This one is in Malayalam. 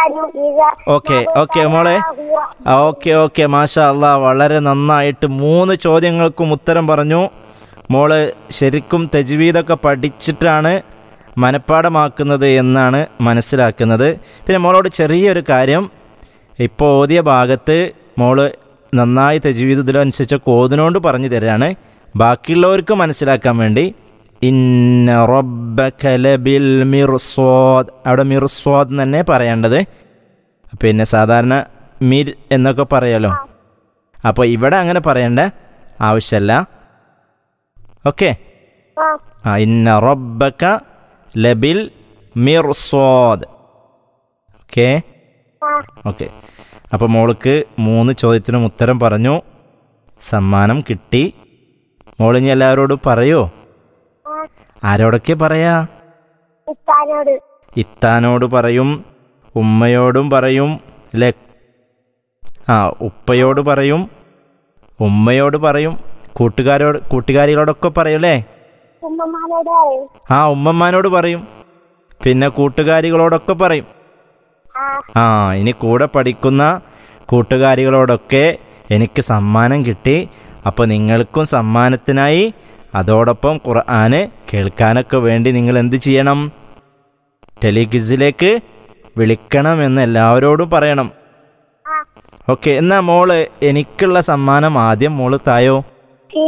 ഓക്കെ ഓക്കെ മോളെ ഓക്കെ ഓക്കെ മാഷാ അല്ലാ വളരെ നന്നായിട്ട് മൂന്ന് ചോദ്യങ്ങൾക്കും ഉത്തരം പറഞ്ഞു മോള് ശരിക്കും തജ്വീദൊക്കെ പഠിച്ചിട്ടാണ് മനഃപ്പാടമാക്കുന്നത് എന്നാണ് മനസ്സിലാക്കുന്നത് പിന്നെ മോളോട് ചെറിയൊരു കാര്യം ഇപ്പോൾ ഓതിയ ഭാഗത്ത് മോള് നന്നായി തജ്വീദുദിലനുസരിച്ച് കോതിനോണ്ട് പറഞ്ഞു തരാണ് ബാക്കിയുള്ളവർക്ക് മനസ്സിലാക്കാൻ വേണ്ടി ഇന്ന റബ്ബക ലബിൽ മിർസ്വാദ് അവിടെ മിർസ്വാദ് എന്ന് തന്നെ പറയേണ്ടത് പിന്നെ സാധാരണ മിർ എന്നൊക്കെ പറയാലോ അപ്പോൾ ഇവിടെ അങ്ങനെ പറയേണ്ട ആവശ്യമല്ല ഓക്കെ ആ ഇന്ന റബ്ബക ലബിൽ മിർസ്വാദ് ഓക്കെ ഓക്കെ അപ്പോൾ മോൾക്ക് മൂന്ന് ചോദ്യത്തിനും ഉത്തരം പറഞ്ഞു സമ്മാനം കിട്ടി മോളിനി എല്ലാവരോടും പറയോ ആരോടൊക്കെ പറയാ ഉപ്പാനോട് ഇത്താനോട് പറയും ഉമ്മയോടും പറയും അല്ലേ ആ ഉപ്പയോട് പറയും ഉമ്മയോട് പറയും കൂട്ടുകാരോട് കൂട്ടുകാരികളോടൊക്കെ പറയും അല്ലേ ഉമ്മമാനോട് പറയും ആ ഉമ്മമാനോട് പറയും പിന്നെ കൂട്ടുകാരികളോടൊക്കെ പറയും ആ ആ ഇനി കൂടെ പഠിക്കുന്ന കൂട്ടുകാരികളോടൊക്കെ എനിക്ക് സമ്മാനം കിട്ടി അപ്പോൾ നിങ്ങൾക്കും സമ്മാനത്തിനായി അതോടൊപ്പം ഖുർആന് കേൾക്കാനൊക്കെ വേണ്ടി നിങ്ങൾ എന്ത് ചെയ്യണം ടെലിക്വിസിലേക്ക് വിളിക്കണമെന്ന് എല്ലാവരോടും പറയണം ആ ഓക്കെ എന്നാ മോള് എനിക്കുള്ള സമ്മാനം ആദ്യം മോള് തായോ